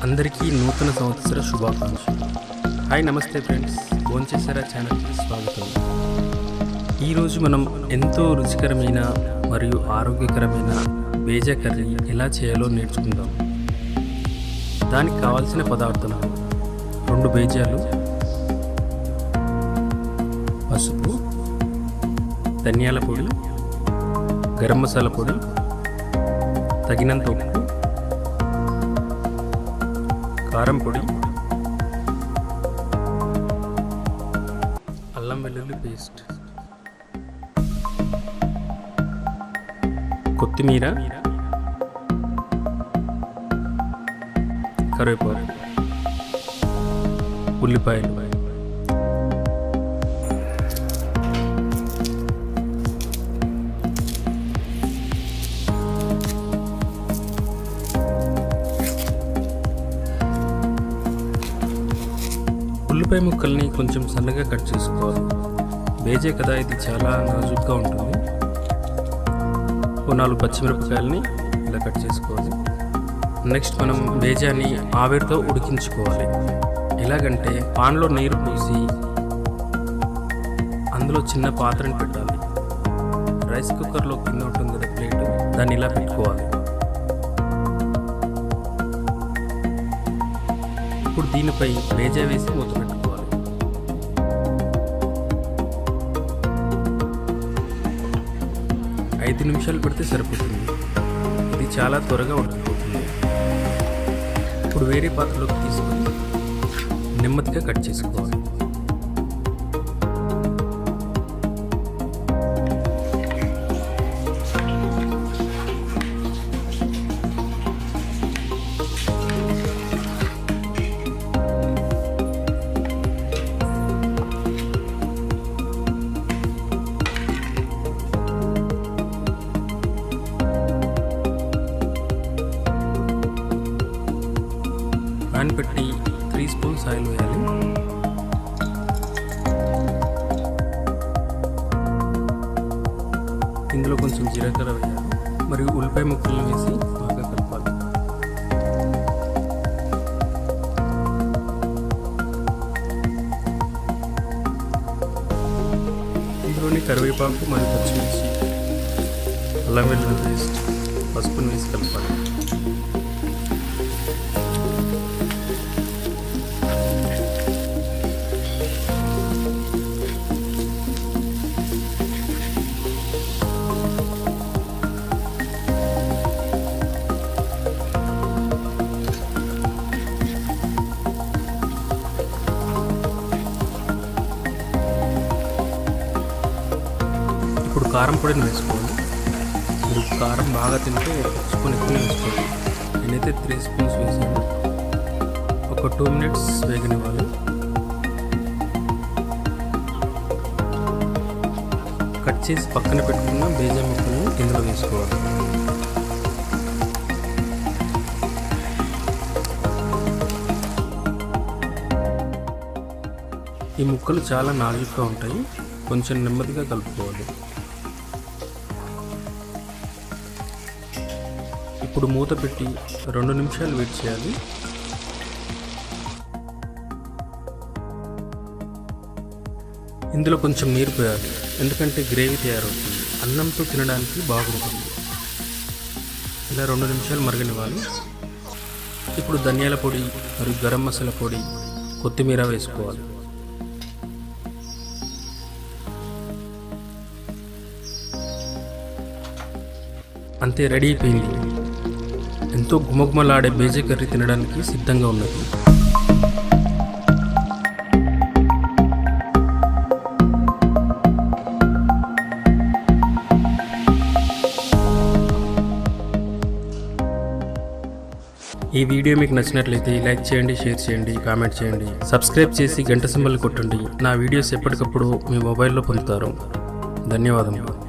అందరికీ నూతన సంవత్సర శుభాకాంక్షలు హాయ్ నమస్తే ఫ్రెండ్స్ భోంచేసారా ఛానల్కి స్వాగతం ఈరోజు మనం ఎంతో రుచికరమైన మరియు ఆరోగ్యకరమైన బేజా కర్రీ ఎలా చేయాలో నేర్చుకుందాం దానికి కావాల్సిన పదార్థాలు రెండు బేజాలు పసుపు ధనియాల పొడి గరం మసాలా పొడి తగినంత ఉప్పు కారం పొడి అల్లం వెల్లుల్లి పేస్ట్ కొత్తిమీర కరివేపాకు ఉల్లిపాయలు ఉల్లిపాయ ముక్కల్ని కొంచెం సన్నగా కట్ చేసుకోవాలి బేజే కదా ఇది చాలా నాజుగ్గా ఉంటుంది ఓ నాలుగు పచ్చిమిరపకాయలని ఇలా కట్ చేసుకోవాలి నెక్స్ట్ మనం బేజాని ఆవిరితో ఉడికించుకోవాలి ఎలాగంటే పాన్లో నీరు పోసి అందులో చిన్న పాత్రని పెట్టాలి రైస్ కుక్కర్లో కింద ఉంటుంది కదా ప్లేట్ దాన్ని ఇలా పెట్టుకోవాలి ఇప్పుడు దీనిపై బేజా వేసి మూత పెట్టుకోవాలి ఐదు నిమిషాలు పెడితే సరిపోతుంది ఇది చాలా త్వరగా ఉడికిపోతుంది ఇప్పుడు వేరే పాత్రలోకి తీసుకొని నెమ్మదిగా కట్ చేసుకోవాలి పాన్ పెట్టి త్రీ స్పూన్స్ ఆయిల్ వేయాలి ఇందులో కొంచెం జీలకర్ర వేయాలి మరియు ఉల్లిపాయ ముక్కలను వేసి బాగా కలపాలి ఇందులోని కరివేపాకు మరియు పచ్చిమిర్చి అల్లం వెల్లుల్లి పేస్ట్ పసుపుని వేసి కలపాలి ఇప్పుడు కారం పొడిని వేసుకోవాలి మీరు కారం బాగా తింటే స్పూన్ ఎక్కువ వేసుకోవాలి నేనైతే త్రీ స్పూన్స్ వేసాను ఒక టూ మినిట్స్ వేగనివ్వాలి కట్ చేసి పక్కన పెట్టుకున్న బేజా ముక్కలను ఇందులో వేసుకోవాలి ఈ ముక్కలు చాలా నాజుగ్గా ఉంటాయి కొంచెం నెమ్మదిగా కలుపుకోవాలి ఇప్పుడు మూత పెట్టి రెండు నిమిషాలు వెయిట్ చేయాలి ఇందులో కొంచెం నీరు పోయాలి ఎందుకంటే గ్రేవీ తయారవుతుంది అన్నంతో తినడానికి బాగుంటుంది ఇలా రెండు నిమిషాలు మరగనివ్వాలి ఇప్పుడు ధనియాల పొడి మరియు గరం మసాలా పొడి కొత్తిమీర వేసుకోవాలి అంతే రెడీ అయిపోయింది ఎంతో గుమగుమలాడే బేజే కర్రీ తినడానికి సిద్ధంగా ఉన్నది ఈ వీడియో మీకు నచ్చినట్లయితే లైక్ చేయండి షేర్ చేయండి కామెంట్ చేయండి సబ్స్క్రైబ్ చేసి గంట సింబల్ కొట్టండి నా వీడియోస్ ఎప్పటికప్పుడు మీ మొబైల్లో పొందుతారు ధన్యవాదములు